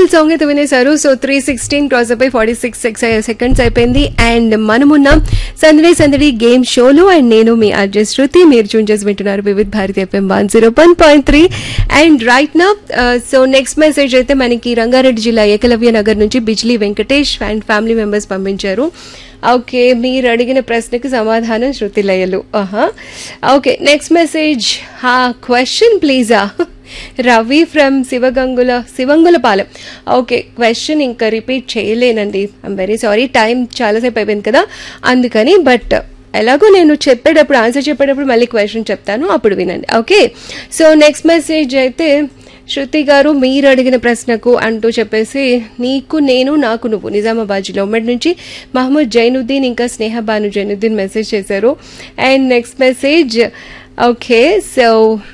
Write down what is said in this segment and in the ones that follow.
beautiful song అయితే వినేశారు so three sixteen cross అయిపోయి ఫార్టీ సిక్స్ సెకండ్స్ అయిపోయింది అండ్ మనమున్నాం సందడి సందడి గేమ్ షోలో అండ్ నేను మీ అర్జయ్ శృతి మీరు చూన్ చేసి వింటున్నారు Vividh Bharati FM one zero one point three and right నా సో నెక్స్ట్ మెసేజ్ అయితే మనకి రంగారెడ్డి జిల్లా ఏకలవ్య నగర్ నుంచి Bijli Venkatesh and family members పంపించారు ఓకే మీరు అడిగిన ప్రశ్నకి సమాధానం శృతి లయలు ఆహా ఓకే నెక్స్ట్ మెసేజ్ హా క్వశ్చన్ ప్లీజా Ravi from Sivagangula Sivangulapalem okay question ఇంకా రిపీట్ చేయలేనండి ఐమ్ వెరీ సారీ టైం చాలాసేపు అయిపోయింది కదా అందుకని బట్ ఎలాగో నేను చెప్పేటప్పుడు ఆన్సర్ చెప్పేటప్పుడు మళ్ళీ క్వశ్చన్ చెప్తాను అప్పుడు వినండి ఓకే సో నెక్స్ట్ మెసేజ్ అయితే శృతి గారు మీరు అడిగిన ప్రశ్నకు అంటూ చెప్పేసి నీకు నేను నాకు నువ్వు నిజామాబాద్ జిల్లా ఉమ్మడి నుంచి మహమ్మద్ జైనుద్దీన్ ఇంకా స్నేహ బాను జైనుద్దీన్ మెసేజ్ చేశారు and next message okay so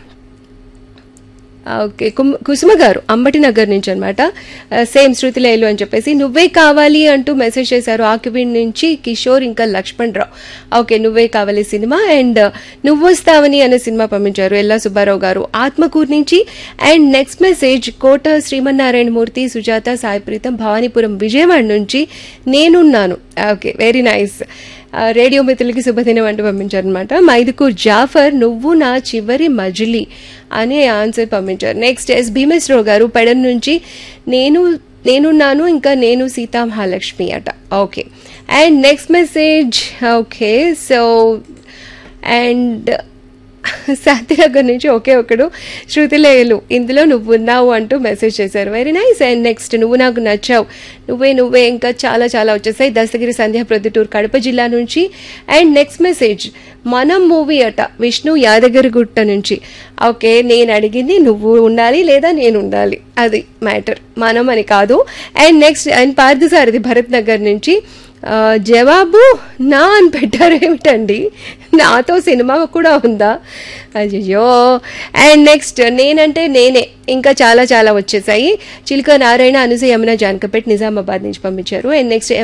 okay కుమ్- కుసుమ గారు అంబటి నగర్ నుంచి అనమాట సేమ్ శృతి లైలు అని చెప్పేసి నువ్వే కావాలి అంటూ మెసేజ్ చేశారు ఆకివీడ్ నుంచి కిషోర్ ఇంకా లక్ష్మణ్ రావు ఓకే నువ్వే కావాలి సినిమా అండ్ నువ్వు వస్తావని అనే సినిమా పంపించారు ఎల్లా సుబ్బారావు గారు ఆత్మకూరు నుంచి and next message Kota Srimannarayana Murthy Sujatha Sai Preetham Bhavanipuram Vijayawada నుంచి నేనున్నాను ఓకే వెరీ నైస్ ఆ, రేడియో మిత్రులకి శుభదినం అంటూ పంపించారు అనమాట మైదుకూర్ జాఫర్ నువ్వు నా చివరి మజిలీ అనే ఆన్సర్ పంపించారు నెక్స్ట్ ఎస్ భీమేశ్వరరావు గారు పెడన్ నుంచి నేను నేనున్నాను ఇంకా నేను సీతా మహాలక్ష్మి అట okay and next message okay so and Shantinagar నుంచి ఒకే ఒకడు శృతిలేయులు ఇందులో నువ్వు ఉన్నావు అంటూ మెసేజ్ చేశారు వెరీ నైస్ అండ్ నెక్స్ట్ నువ్వు నాకు నచ్చావు నువ్వే నువ్వే ఇంకా చాలా చాలా వచ్చేసాయి దస్తగిరి సంధ్య ప్రొద్దుటూరు కడప జిల్లా నుంచి అండ్ నెక్స్ట్ మెసేజ్ మనం మూవీ అట విష్ణు యాదగిరిగుట్ట నుంచి ఓకే నేను అడిగింది నువ్వు ఉండాలి లేదా నేను ఉండాలి అది మ్యాటర్ మనం అని కాదు and next and Parthasarathy Bharat Nagar నుంచి ఆ, జవాబు నా అని పెట్టారు ఏమిటండి నాతో సినిమా కూడా ఉందా అయ్యో అండ్ నెక్స్ట్ నేనంటే నేనే ఇంకా చాలా చాలా వచ్చేసాయి చిలుక నారాయణ అనుస యమున జానకపేట్ నిజామాబాద్ నుంచి పంపించారు అండ్ నెక్స్ట్